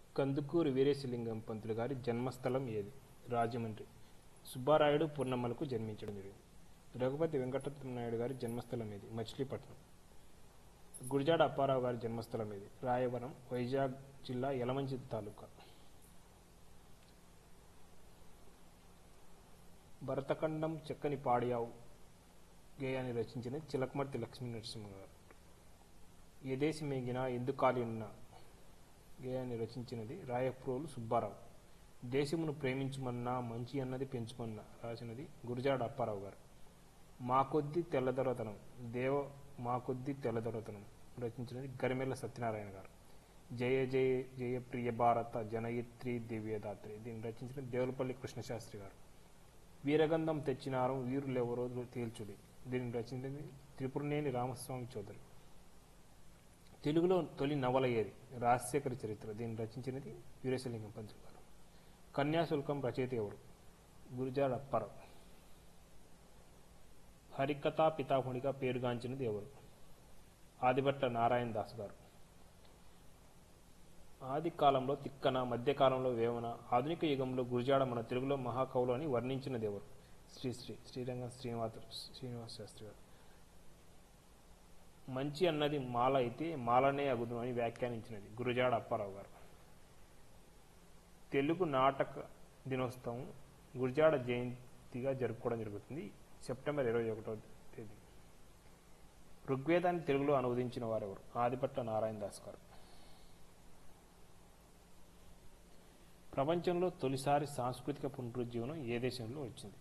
కందుకూరి వీరేశలింగం పంతులు గారి జన్మస్థలం ఏది రాజమండ్రి సుబ్బారాయుడు పూర్ణమ్మలకు జన్మించడం జరిగింది రఘుపతి వెంకటరమణాయుడు గారి జన్మస్థలం ఏది మచిలీపట్నం గురిజాడ అప్పారావు గారి జన్మస్థలం ఏది రాయవరం వైజాగ్ జిల్లా యలమంచి తాలూకా భరతఖండం చెక్కని పాడియావు గేయాన్ని రచించిన చిలకమర్తి లక్ష్మీ నరసింహ గారు ఏ దేశం మేగినా ఎందుకాలి ఉన్న గేయాన్ని రచించినది రాయప్రోలు సుబ్బారావు దేశమును ప్రేమించుమన్నా మంచి అన్నది పెంచుమన్నా రాసినది గురుజాడ అప్పారావు గారు మా కొద్ది తెల్లదొరతనం దేవ మా కొద్ది తెల్లదొరతనం రచించినది గరిమెల్ల సత్యనారాయణ గారు జయ జయ జయ ప్రియ భారత జనయిత్రి దివ్యదాత్రి దీన్ని రచించిన దేవులపల్లి కృష్ణశాస్త్రి గారు వీరగంధం తెచ్చినారు వీరులెవరో తేల్చుడి దీన్ని రచించింది త్రిపురనేని రామస్వామి చౌదరి తెలుగులో తొలి నవల ఏది రాజశేఖర చరిత్ర దీన్ని రచించినది వీరేశలింగం పంతులు గారు కన్యాశుల్కం రచయిత ఎవరు గురుజాడ అప్పారావు హరికథా పితామహుడిగా పేరుగాంచినది ఎవరు ఆదిభట్ల నారాయణ దాస్ గారు ఆది కాలంలో తిక్కన మధ్యకాలంలో వేమన ఆధునిక యుగంలో గురుజాడ మన తెలుగులో మహాకవులు అని వర్ణించినది ఎవరు శ్రీశ్రీ శ్రీరంగం శ్రీనివాస శ్రీనివాస శాస్త్రి గారు మంచి అన్నది మాల అయితే మాలనే అగుదు అని వ్యాఖ్యానించినది గురుజాడ అప్పారావు గారు తెలుగు నాటక దినోత్సవం గురుజాడ జయంతిగా జరుపుకోవడం జరుగుతుంది సెప్టెంబర్ ఇరవై ఒకటో తేదీ ఋగ్వేదాన్ని తెలుగులో అనువదించిన వారెవరు ఆదిపట్ల నారాయణ దాస్ గారు ప్రపంచంలో తొలిసారి సాంస్కృతిక పునరుజ్జీవనం ఏ దేశంలో వచ్చింది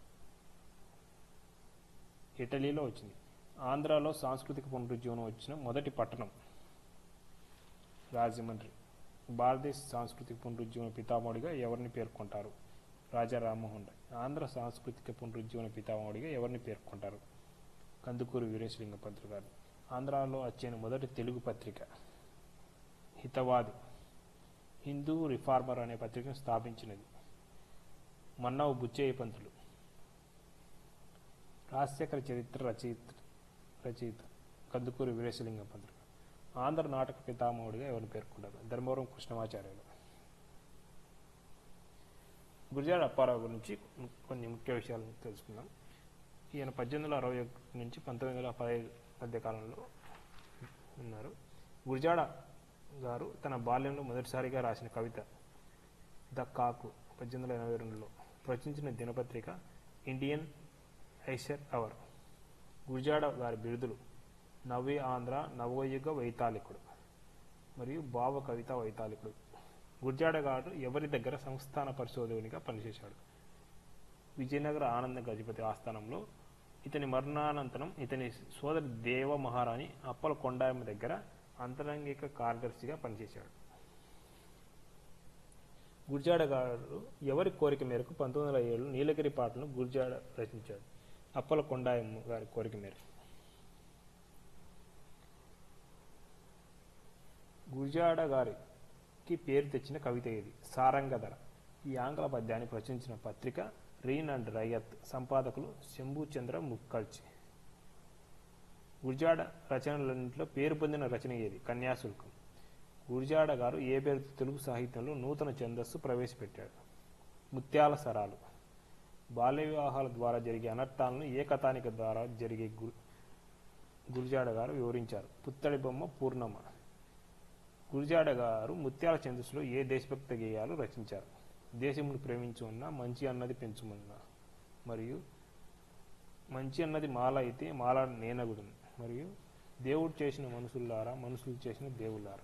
ఇటలీలో వచ్చింది ఆంధ్రాలో సాంస్కృతిక పునరుజ్జీవనం వచ్చిన మొదటి పట్టణం రాజమండ్రి భారతదేశ సాంస్కృతిక పునరుజ్జీవన పితామహుడిగా ఎవరిని పేర్కొంటారు రాజా రామ్మోహన్ రాయ్ ఆంధ్ర సాంస్కృతిక పునరుజ్జీవన పితామహుడిగా ఎవరిని పేర్కొంటారు కందుకూరు వీరేశలింగ పంతులు గారు ఆంధ్రాలో వచ్చిన మొదటి తెలుగు పత్రిక హితవాది హిందూ రిఫార్మర్ అనే పత్రికను స్థాపించినది మన్నావు బుచ్చయ్య పంతులు రాజశేఖర చరిత్ర రచయిత రచయిత కందుకూరి వీరేశలింగం పంతులు ఆంధ్ర నాటక పితామహుడిగా ఎవరిని పేర్కొంటారు ధర్మవరం కృష్ణమాచార్యులు గురిజాడ అప్పారావు గురించి కొన్ని ముఖ్య విషయాలను తెలుసుకుందాం ఈయన పద్దెనిమిది వందల అరవై ఒకటి నుంచి పంతొమ్మిది వందల పదహైదు మధ్య కాలంలో ఉన్నారు గురిజాడ గారు తన బాల్యంలో మొదటిసారిగా రాసిన కవిత ద కాకు పద్దెనిమిది వందల ఎనభై రెండులో ప్రచురించిన దినపత్రిక ఇండియన్ ఐషర్ అవర్ గురిజాడ గారి బిరుదులు నవ్య ఆంధ్ర నవయుగ వైతాళికుడు మరియు భావ కవిత వైతాళికుడు గుర్జాడ గారు ఎవరి దగ్గర సంస్థాన పరిశోధకునిగా పనిచేశాడు విజయనగర ఆనంద గజపతి ఆస్థానంలో ఇతని మరణానంతరం ఇతని సోదరి దేవ మహారాణి అప్పల కొండాయమ్మ దగ్గర అంతరంగిక కార్యదర్శిగా పనిచేశాడు గుర్జాడ గారు ఎవరి కోరిక మేరకు పంతొమ్మిది వందల ఏడు నీలగిరి పాటను గుర్జాడ రచించాడు అప్పల కొండాయమ్మ గారి కోరిక మేరకు గుర్జాడ గారికి పేరు తెచ్చిన కవిత ఇది సారంగధర ఈ ఆంగ్ల పద్యాన్ని ప్రచురించిన పత్రిక రీన్ అండ్ రయత్ సంపాదకులు శంభుచంద్ర ముక్కల్చి గుర్జాడ రచనలన్నింటిలో పేరు పొందిన రచన ఏది కన్యాశుల్కం గుర్జాడ గారు ఏ పేరుతో తెలుగు సాహిత్యంలో నూతన ఛందస్సు ప్రవేశపెట్టాడు ముత్యాల సరాలు బాల్య వివాహాల ద్వారా జరిగే అనర్థాలను ఏ కథానిక ద్వారా జరిగే గు గురిజాడ గారు వివరించారు పుత్తడి బొమ్మ పూర్ణమ గురిజాడ గారు ముత్యాల ఛందస్సులో ఏ దేశభక్త గేయాలు రచించారు దేశమును ప్రేమించుమన్నా మంచి అన్నది పెంచుమన్నా మరియు మంచి అన్నది మాల అయితే మాల నేనగుడును మరియు దేవుడు చేసిన మనుషులారా మనుషులు చేసిన దేవులారా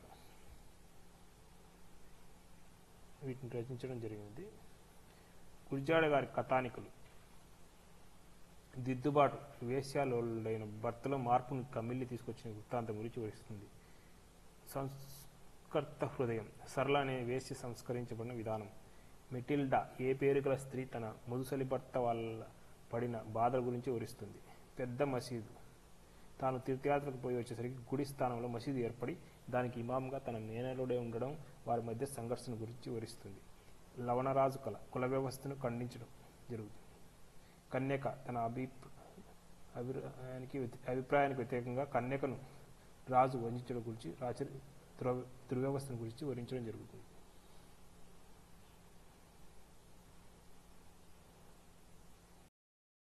వీటిని రచించడం జరిగింది గురిజాడ గారి కథానికలు దిద్దుబాటు వేశ్యాలోడైన భర్తలో మార్పును కమ్మిల్లి తీసుకొచ్చిన వృత్తాంతం గురించి వివరిస్తుంది సంస్కర్త హృదయం సరళ అనే వేశ్య సంస్కరించబడిన విధానం మెటిల్డా ఏ పేరు గల స్త్రీ తన ముదుసలి భర్త వాళ్ళ పడిన బాధల గురించి వివరిస్తుంది పెద్ద మసీదు తాను తీర్థయాత్రకు పోయి వచ్చేసరికి గుడి స్థానంలో మసీదు ఏర్పడి దానికి ఇమాంగా తన మేనలుడే ఉండడం వారి మధ్య సంఘర్షణ గురించి వివరిస్తుంది లవణరాజు కళ కుల వ్యవస్థను ఖండించడం జరుగుతుంది కన్యక తన అభి అభిప్రాయానికి వ్యతి- అభిప్రాయానికి వ్యతిరేకంగా కన్యకను రాజు వంచడం గురించి రాచ దుర్వ్యవస్థను గురించి వివరించడం జరుగుతుంది